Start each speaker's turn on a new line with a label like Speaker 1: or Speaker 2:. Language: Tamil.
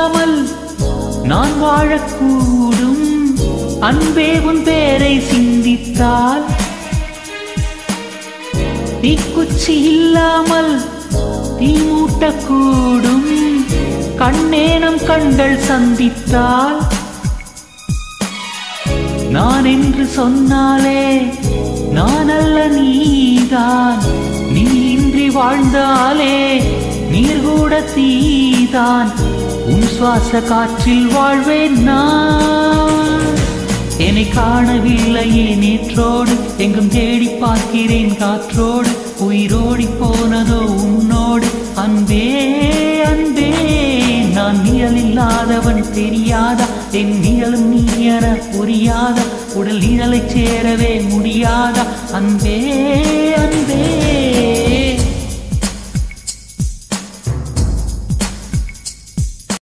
Speaker 1: இல்லாமல் நான் வாழக்கூடும் அன்பே உன் பேரை சிந்தித்தால் தீக்குச்சி இல்லாமல் தீ மூட்டக்கூடும் கண்ணேனம் கண்கள் சந்தித்தால் நான் என்று சொன்னாலே நான் அல்ல நீதான் நீ இன்றி வாழ்ந்தாலே நீர் கூட தீதான் உன் சுவாச காற்றில் வாழ்வேன் நான் என்னை காணவில்லையே நேற்றோடு எங்கும் தேடி பார்க்கிறேன் காற்றோடு உயிரோடி போனதோ உன்னோடு அன்பே அன்பே நான் நிழல் இல்லாதவன் தெரியாதா என் நிழலும் நீ என புரியாதா உடல் நிழலைச் சேரவே முடியாதா அன்பே